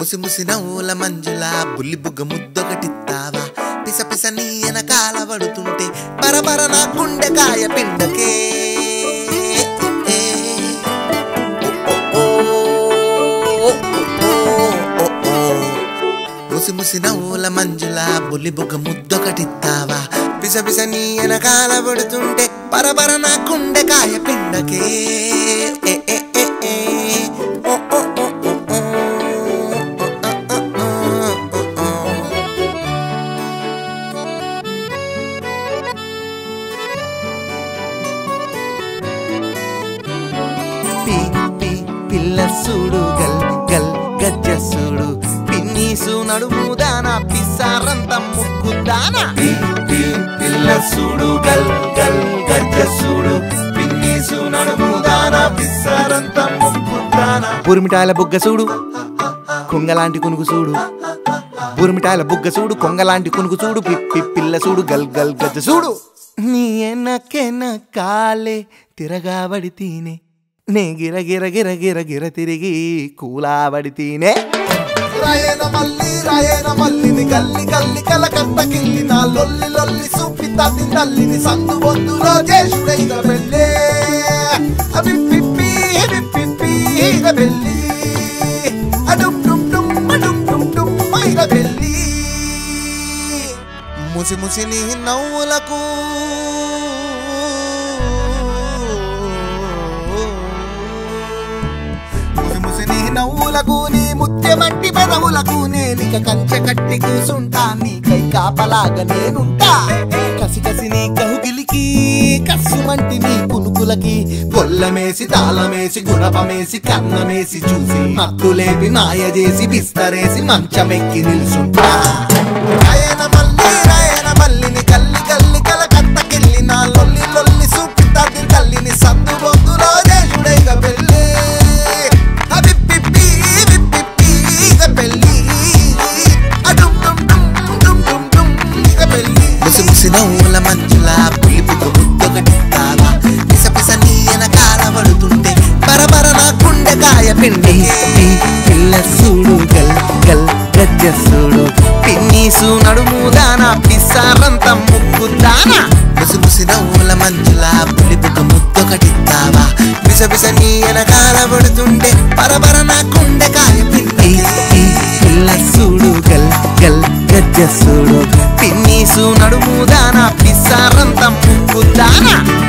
ముసి ముసి నవ్వుల మంజుల బుల్లి బుగ్గ ముద్దొకటిత్తావా పిస పిస నీ వెనకాల పడుతుంటే పరపర నా గుండెకాయ పిండకే ముసి ముసి నవ్వుల మంజుల బుల్లి బుగ్గ ముద్దొకటిత్తావా పిస పిస నీ వెనకాల పడుతుంటే పరపర నా గుండెకాయ పిండకే ఏ, ఏ, ఏ, ఏ. ఓ, ఓ, ఓ, ఓ, ఓ. పి పి పిల్ల సూడు గల్ గల్ గజ్జ సూడు పిన్నీసు నడుము దానా పిసారంత ముక్కు దానా పి పి పిల్ల సూడు గల్ గల్ గజ్జ సూడు పిన్నీసు నడుము దానా పిసారంత ముక్కు దానా బురిమిటాయల బుగ్గ చూడు కొంగలాంటి కునుగు చూడు బురిమిటాయల బుగ్గ చూడు కొంగలాంటి కునుగు చూడు పిప్పి పిల్ల చూడు గల్ గల్ గజ్జ చూడు నీ ఎనకెన కాలే తిరగాబడి తీనే నే గిర గిర గిర గిర గిర తిరిగి కూలాబడి తీనే రాయన మల్లి రాయన మల్లిని గల్లి గల్లి కలకత్త కిల్లి నా లొల్లి లొల్లి సూపి తల్లి తల్లిని సందు బొద్దులో చేసుడైన పెళ్ళే అవి పిప్పి పిప్పి ఇక పెళ్ళి అడుం డుమ్ డుమ్ అడుం డుమ్ డుమ్ ఇక పెళ్ళి ముసి ముసి నీ నవ్వులకు ముసి ముసి నీ నవ్వులకు నీ ముత్యమంటి పెదవులకు నేనిక కంచె కట్టి కూసుంటా నీకై కాపలాగా నేనుంటా కసి కసి నీ కహుగిలికి కస్సుమంటి నీ కునుకులకి గొల్లమేసి తాళమేసి గుణపమేసి కన్నమేసి చూసి మత్తులేపి మాయ చేసి బిస్తరేసి మంచమెక్కి నిల్చుంటా రాయన మల్లి రాయన మల్లిని కల్లి కల్లి కలకత్తకెళ్ళి నా లొల్లి లొల్లి సూపి తల్లి తల్లిని సందు బొద్దులో చేసుడైక పెళ్ళి అవి పిప్పి విప్పిప్పి ఇక పెళ్ళి అడుం డుమ్ డుమ్ డుమ్ డుమ్ డుమ్ ఇక పెళ్ళి ముసి ముసి నవ్వుల మంచుల పులిపుకు ముద్దొకటి తావా పిస పిస నీ వెనకాల పడుతుంటే పరపర నా గుండెకాయ పిండి పి పిల్ల చూడు గల్ గల్ గజ్జ చూడు పిన్నీసు నడుము దానా పిసారంత ముక్కు దానా ముసి ముసి నవ్వుల మంచుల పులిపుకు ముద్దొకటి తావా పిస పిస నీ వెనకాల పడుతుంటే పరపర నా గుండెకాయ పి పిండి పి పిల్ల చూడు గల్ గల్ గజ్జ చూడు పిన్నీసు నడుము దానా పిసారంత ముక్కు దానా